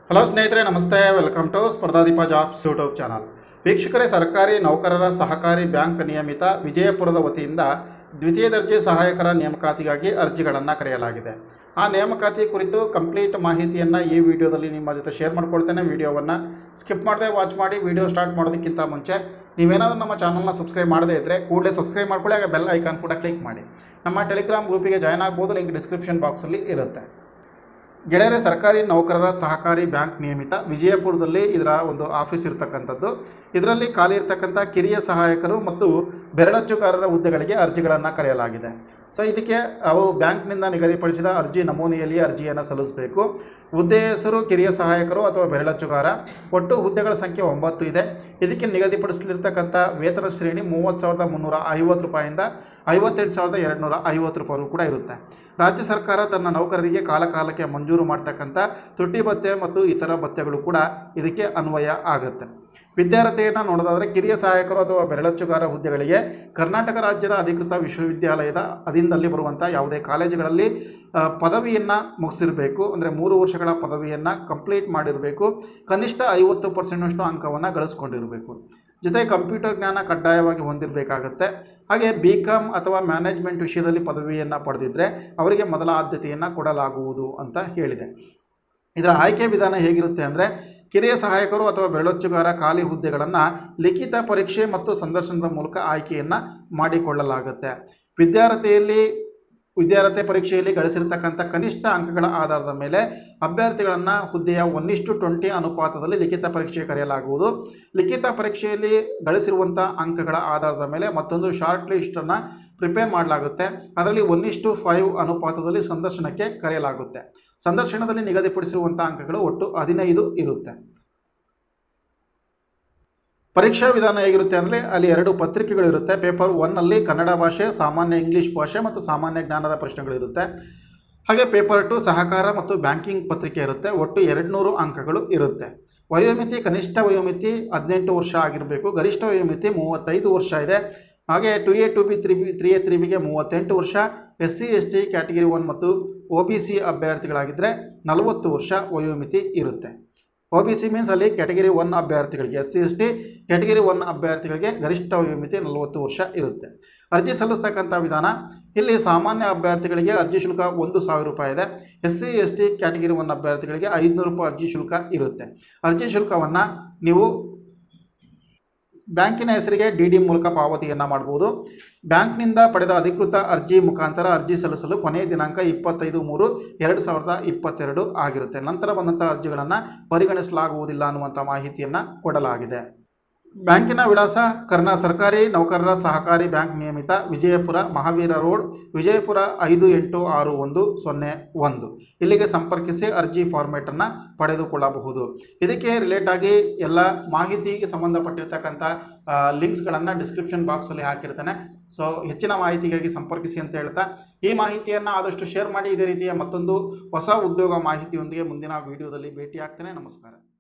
hello ಸ್ನೇಹಿತರೆ ನಮಸ್ತೆ welcome to Spardhadeepa jobs YouTube channel ವೀಕ್ಷಕರೇ ಸರ್ಕಾರಿ ನೌಕರರ ಸಹಕಾರಿ ಬ್ಯಾಂಕ್ ನಿಯಮಿತ ವಿಜಯಪುರದ ವತಿಯಿಂದ ದ್ವಿತೀಯ ದರ್ಜೆ ಸಹಾಯಕರ ನೇಮಕಾತಿಗಾಗಿ ಅರ್ಜಿಗಳನ್ನು ಕರೆಯಲಾಗಿದೆ ಆ ನೇಮಕಾತಿ ಕುರಿತು ಕಂಪ್ಲೀಟ್ ಮಾಹಿತಿಯನ್ನು ಈ ವಿಡಿಯೋದಲ್ಲಿ ನಿಮ್ಮ ಜೊತೆ ಶೇರ್ ಮಾಡ್ಕೊಳ್ತೇನೆ ವಿಡಿಯೋವನ್ನು ಸ್ಕಿಪ್ ಮಾಡದೆ ವಾಚ್ ಮಾಡಿ ವಿಡಿಯೋ ಸ್ಟಾರ್ಟ್ ಮಾಡೋದಕ್ಕಿಂತ ಮುಂಚೆ ನೀವೇನಾದರೂ ನಮ್ಮ ಚಾನಲ್ನ ಸಬ್ಸ್ಕ್ರೈಬ್ ಮಾಡದೇ ಇದ್ದರೆ ಕೂಡಲೇ ಸಬ್ಸ್ಕ್ರೈಬ್ ಮಾಡ್ಕೊಳ್ಳಿ ಹಾಗೆ ಬೆಲ್ ಐಕಾನ್ ಕೂಡ ಕ್ಲಿಕ್ ಮಾಡಿ ನಮ್ಮ ಟೆಲಿಗ್ರಾಮ್ ಗ್ರೂಪಿಗೆ ಜಾಯ್ನ್ ಆಗ್ಬೋದು ಲಿಂಕ್ ಡಿಸ್ಕ್ರಿಪ್ಷನ್ ಬಾಕ್ಸಲ್ಲಿ ಇರುತ್ತೆ ಗೆಳೆಯರೆ ಸರ್ಕಾರಿ ನೌಕರರ ಸಹಕಾರಿ ಬ್ಯಾಂಕ್ ನಿಯಮಿತ ವಿಜಯಪುರದಲ್ಲಿ ಇದರ ಒಂದು ಆಫೀಸ್ ಇರತಕ್ಕಂಥದ್ದು ಇದರಲ್ಲಿ ಖಾಲಿ ಇರ್ತಕ್ಕಂಥ ಕಿರಿಯ ಸಹಾಯಕರು ಮತ್ತು ಬೆರಳಚ್ಚುಗಾರರ ಹುದ್ದೆಗಳಿಗೆ ಅರ್ಜಿಗಳನ್ನು ಕರೆಯಲಾಗಿದೆ ಸೊ ಇದಕ್ಕೆ ಅವರು ಬ್ಯಾಂಕ್ನಿಂದ ನಿಗದಿಪಡಿಸಿದ ಅರ್ಜಿ ನಮೂನೆಯಲ್ಲಿ ಅರ್ಜಿಯನ್ನು ಸಲ್ಲಿಸಬೇಕು ಹುದ್ದೆ ಹೆಸರು ಕಿರಿಯ ಸಹಾಯಕರು ಅಥವಾ ಬೆರಳಚ್ಚುಗಾರ ಒಟ್ಟು ಹುದ್ದೆಗಳ ಸಂಖ್ಯೆ ಒಂಬತ್ತು ಇದೆ ಇದಕ್ಕೆ ನಿಗದಿಪಡಿಸಲಿರ್ತಕ್ಕಂಥ ವೇತನ ಶ್ರೇಣಿ ಮೂವತ್ತು ಸಾವಿರದ ಮುನ್ನೂರ ಐವತ್ತು ರೂಪಾಯಿಂದ ಐವತ್ತೆರಡು ಸಾವಿರದ ಎರಡು ನೂರ ಐವತ್ತು ರೂಪಾಯಿ ಕೂಡ ಇರುತ್ತೆ ರಾಜ್ಯ ಸರ್ಕಾರ ತನ್ನ ನೌಕರರಿಗೆ ಕಾಲ ಕಾಲಕ್ಕೆ ಮಂಜೂರು ಮಾಡ್ತಕ್ಕಂಥ ತುಟ್ಟಿ ಭತ್ಯೆ ಮತ್ತು ಇತರ ಭತ್ಯೆಗಳು ಕೂಡ ಇದಕ್ಕೆ ಅನ್ವಯ ಆಗುತ್ತೆ ವಿದ್ಯಾರ್ಥಿಯನ್ನು ನೋಡೋದಾದರೆ ಕಿರಿಯ ಸಹಾಯಕರು ಅಥವಾ ಬೆರಳಚ್ಚುಗಾರ ಹುದ್ದೆಗಳಿಗೆ ಕರ್ನಾಟಕ ರಾಜ್ಯದ ಅಧಿಕೃತ ವಿಶ್ವವಿದ್ಯಾಲಯದ ಅಧೀನದಲ್ಲಿ ಬರುವಂಥ ಯಾವುದೇ ಕಾಲೇಜುಗಳಲ್ಲಿ ಆ, ಪದವಿಯನ್ನು ಮುಗಿಸಿರಬೇಕು ಅಂದರೆ ಮೂರು ವರ್ಷಗಳ ಪದವಿಯನ್ನು ಕಂಪ್ಲೀಟ್ ಮಾಡಿರಬೇಕು ಕನಿಷ್ಠ ಐವತ್ತು ಪರ್ಸೆಂಟಷ್ಟು ಅಂಕವನ್ನು ಗಳಿಸ್ಕೊಂಡಿರಬೇಕು ಜೊತೆ ಕಂಪ್ಯೂಟರ್ ಜ್ಞಾನ ಕಡ್ಡಾಯವಾಗಿ ಹೊಂದಿರಬೇಕಾಗತ್ತೆ ಹಾಗೆ ಬಿ ಕಾಮ್ ಅಥವಾ ಮ್ಯಾನೇಜ್ಮೆಂಟ್ ವಿಷಯದಲ್ಲಿ ಪದವಿಯನ್ನು ಪಡೆದಿದ್ದರೆ ಅವರಿಗೆ ಮೊದಲ ಆದ್ಯತೆಯನ್ನು ಕೊಡಲಾಗುವುದು ಅಂತ ಹೇಳಿದೆ ಇದರ ಆಯ್ಕೆ ವಿಧಾನ ಹೇಗಿರುತ್ತೆ ಅಂದರೆ ಕಿರಿಯ ಸಹಾಯಕರು ಅಥವಾ ಬೆರಳಚ್ಚುಗಾರ ಖಾಲಿ ಹುದ್ದೆಗಳನ್ನು ಲಿಖಿತ ಪರೀಕ್ಷೆ ಮತ್ತು ಸಂದರ್ಶನದ ಮೂಲಕ ಆಯ್ಕೆಯನ್ನು ಮಾಡಿಕೊಳ್ಳಲಾಗುತ್ತೆ ವಿದ್ಯಾರ್ಥಿಯಲ್ಲಿ ವಿದ್ಯಾರ್ಥಿ ಪರೀಕ್ಷೆಯಲ್ಲಿ ಗಳಿಸಿರ್ತಕ್ಕಂಥ ಕನಿಷ್ಠ ಅಂಕಗಳ ಆಧಾರದ ಮೇಲೆ ಅಭ್ಯರ್ಥಿಗಳನ್ನು ಹುದ್ದೆಯ ಒನ್ ಇಷ್ಟು ಟ್ವೆಂಟಿ ಅನುಪಾತದಲ್ಲಿ ಲಿಖಿತ ಪರೀಕ್ಷೆ ಕರೆಯಲಾಗುವುದು ಲಿಖಿತ ಪರೀಕ್ಷೆಯಲ್ಲಿ ಗಳಿಸಿರುವಂಥ ಅಂಕಗಳ ಆಧಾರದ ಮೇಲೆ ಮತ್ತೊಂದು ಶಾರ್ಟ್ ಲಿಸ್ಟನ್ನು ಪ್ರಿಪೇರ್ ಮಾಡಲಾಗುತ್ತೆ ಅದರಲ್ಲಿ ಒನ್ ಇಷ್ಟು ಫೈವ್ ಅನುಪಾತದಲ್ಲಿ ಸಂದರ್ಶನಕ್ಕೆ ಕರೆಯಲಾಗುತ್ತೆ ಸಂದರ್ಶನದಲ್ಲಿ ನಿಗದಿಪಡಿಸಿರುವಂಥ ಅಂಕಗಳು ಒಟ್ಟು ಹದಿನೈದು ಇರುತ್ತೆ ಪರೀಕ್ಷಾ ವಿಧಾನ ಹೇಗಿರುತ್ತೆ ಅಂದರೆ ಅಲ್ಲಿ ಎರಡು ಪತ್ರಿಕೆಗಳಿರುತ್ತೆ ಪೇಪರ್ ಒನ್ನಲ್ಲಿ ಕನ್ನಡ ಭಾಷೆ ಸಾಮಾನ್ಯ ಇಂಗ್ಲೀಷ್ ಭಾಷೆ ಮತ್ತು ಸಾಮಾನ್ಯ ಜ್ಞಾನದ ಪ್ರಶ್ನೆಗಳಿರುತ್ತೆ ಹಾಗೆ ಪೇಪರ್ ಟು ಸಹಕಾರ ಮತ್ತು ಬ್ಯಾಂಕಿಂಗ್ ಪತ್ರಿಕೆ ಇರುತ್ತೆ ಒಟ್ಟು ಎರಡು ನೂರು ಅಂಕಗಳು ಇರುತ್ತೆ ವಯೋಮಿತಿ ಕನಿಷ್ಠ ವಯೋಮಿತಿ ಹದಿನೆಂಟು ವರ್ಷ ಆಗಿರಬೇಕು ಗರಿಷ್ಠ ವಯೋಮಿತಿ ಮೂವತ್ತೈದು ವರ್ಷ ಇದೆ ಹಾಗೆ two A two B three B three A three ಬಿಗೆ ಮೂವತ್ತೆಂಟು ವರ್ಷ S C S T category one ಮತ್ತು ಒ ಬಿ ಸಿ ಅಭ್ಯರ್ಥಿಗಳಾಗಿದ್ದರೆ ನಲವತ್ತು ವರ್ಷ ವಯೋಮಿತಿ ಇರುತ್ತೆ ಒ ಬಿ ಸಿ ಮೀನ್ಸ್ ಅಲ್ಲಿ ಕ್ಯಾಟಗಿರಿ ಒನ್ ಅಭ್ಯರ್ಥಿಗಳಿಗೆ S C S T category one ಅಭ್ಯರ್ಥಿಗಳಿಗೆ ಗರಿಷ್ಠ ವಯೋಮಿತಿ ನಲವತ್ತು ವರ್ಷ ಇರುತ್ತೆ ಅರ್ಜಿ ಸಲ್ಲಿಸ್ತಕ್ಕಂಥ ವಿಧಾನ ಇಲ್ಲಿ ಸಾಮಾನ್ಯ ಅಭ್ಯರ್ಥಿಗಳಿಗೆ ಅರ್ಜಿ ಶುಲ್ಕ ಒಂದು ಸಾವಿರ ರೂಪಾಯಿ ಇದೆ S C S T category one ಅಭ್ಯರ್ಥಿಗಳಿಗೆ ಐದುನೂರು ರೂಪಾಯಿ ಅರ್ಜಿ ಶುಲ್ಕ ಇರುತ್ತೆ ಅರ್ಜಿ ಶುಲ್ಕವನ್ನು ನೀವು ಬ್ಯಾಂಕಿನ ಹೆಸರಿಗೆ ಡಿ ಡಿ ಮೂಲಕ ಪಾವತಿಯನ್ನು ಮಾಡ್ಬೋದು ಬ್ಯಾಂಕ್ನಿಂದ ಪಡೆದ ಅಧಿಕೃತ ಅರ್ಜಿ ಮುಖಾಂತರ ಅರ್ಜಿ ಸಲ್ಲಿಸಲು ಕೊನೆಯ ದಿನಾಂಕ ಇಪ್ಪತ್ತೈದು ಮೂರು ಎರಡು ಸಾವಿರದ ಇಪ್ಪತ್ತೆರಡು ಆಗಿರುತ್ತೆ ನಂತರ ಬಂದಂಥ ಅರ್ಜಿಗಳನ್ನು ಪರಿಗಣಿಸಲಾಗುವುದಿಲ್ಲ ಅನ್ನುವಂಥ ಮಾಹಿತಿಯನ್ನು ಕೊಡಲಾಗಿದೆ ಬ್ಯಾಂಕಿನ ವಿಳಾಸ ಕರ್ನಾ ಸರ್ಕಾರಿ ನೌಕರರ ಸಹಕಾರಿ ಬ್ಯಾಂಕ್ ನಿಯಮಿತ ವಿಜಯಪುರ ಮಹಾವೀರ ರೋಡ್ ವಿಜಯಪುರ ಐದು ಎಂಟು ಆರು ಒಂದು ಸೊನ್ನೆ ಒಂದು ಇಲ್ಲಿಗೆ ಸಂಪರ್ಕಿಸಿ ಅರ್ಜಿ ಫಾರ್ಮೇಟನ್ನು ಪಡೆದುಕೊಳ್ಳಬಹುದು ಇದಕ್ಕೆ ರಿಲೇಟ್ ಆಗಿ ಎಲ್ಲ ಮಾಹಿತಿಗೆ ಸಂಬಂಧಪಟ್ಟಿರ್ತಕ್ಕಂಥ ಲಿಂಕ್ಸ್ಗಳನ್ನು ಡಿಸ್ಕ್ರಿಪ್ಷನ್ ಬಾಕ್ಸಲ್ಲಿ ಹಾಕಿರ್ತೇನೆ ಸೊ ಹೆಚ್ಚಿನ ಮಾಹಿತಿಗಾಗಿ ಸಂಪರ್ಕಿಸಿ ಅಂತ ಹೇಳ್ತಾ ಈ ಮಾಹಿತಿಯನ್ನು ಆದಷ್ಟು ಶೇರ್ ಮಾಡಿ ಇದೇ ರೀತಿಯ ಮತ್ತೊಂದು ಹೊಸ ಉದ್ಯೋಗ ಮಾಹಿತಿಯೊಂದಿಗೆ ಮುಂದಿನ ವಿಡಿಯೋದಲ್ಲಿ ಭೇಟಿ ಆಗ್ತೇನೆ ನಮಸ್ಕಾರ